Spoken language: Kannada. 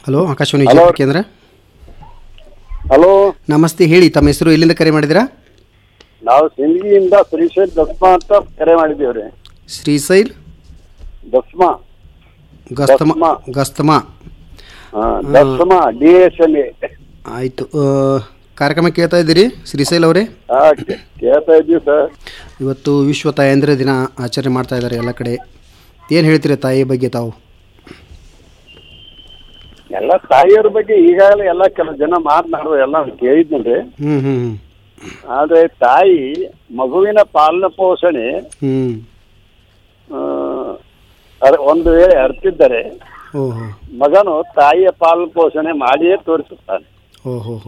Hello Akashvani Hello. ವಿಜಯಪುರ ಕೇಂದ್ರ ಹಲೋ ನಮಸ್ತೆ ಹೇಳಿ ತಮ್ಮ ಹೆಸರು ಎಲ್ಲಿಂದ ಕರೆ ಮಾಡಿದಿರಾ ನಾವು ಸಿಂದಗಿಯಿಂದ ಶ್ರೀಶೈಲ್ ದಸ್ಮಾ ಅಂತ ಕರೆ ಮಾಡಿದ್ದೀವ್ರಿ ಶ್ರೀಶೈಲ್ ದಸ್ಮಾ ಗಸ್ತಮ ಗಸ್ತಮ. ಗಸ್ತಮ ಹಾ, ದಸ್ಮಾ ಡಿ ಎಸ್ ಎಲ್ ಎ ಆಯಿತು ಕಾರ್ಯಕ್ರಮ ಕೇಳ್ತಾ ಇದ್ದೀರಿ ಶ್ರೀಶೈಲ್ ಅವರೇ ಹಾ, ಕೇ- ಕೇಳ್ತಾ ಇದ್ದೀವಿ ಸರ್ ಇವತ್ತು ವಿಶ್ವ ತಾಯಂದಿರ ದಿನ ಆಚರಣೆ ಮಾಡ್ತಾ ಇದ್ದಾರೆ ಎಲ್ಲ ಕಡೆ ಏನು ಹೇಳ್ತೀರಿ ತಾಯಿ ಬಗ್ಗೆ ತಾವು ಎಲ್ಲ ತಾಯಿಯವ್ರ ಬಗ್ಗೆ ಈಗಾಗಲೇ ಎಲ್ಲ ಕೆಲವು ಜನ ಮಾತನಾಡುವ ಎಲ್ಲ ಕೇಳಿದ್ನಲ್ರಿ ಹ್ಞೂ ಹ್ಞೂ ಆದ್ರೆ ತಾಯಿ ಮಗುವಿನ ಪಾಲನ ಪೋಷಣೆ ಹ್ಞೂ ಆ, ಅರ್- ಒಂದು ವೇಳೆ ಅರ್ತಿದ್ದರೆ ಓಹೋ ಮಗನು ತಾಯಿಯ ಪಾಲನ ಪೋಷಣೆ ಮಾಡಿಯೇ ತೋರಿಸುತ್ತಾನೆ ಓಹೋ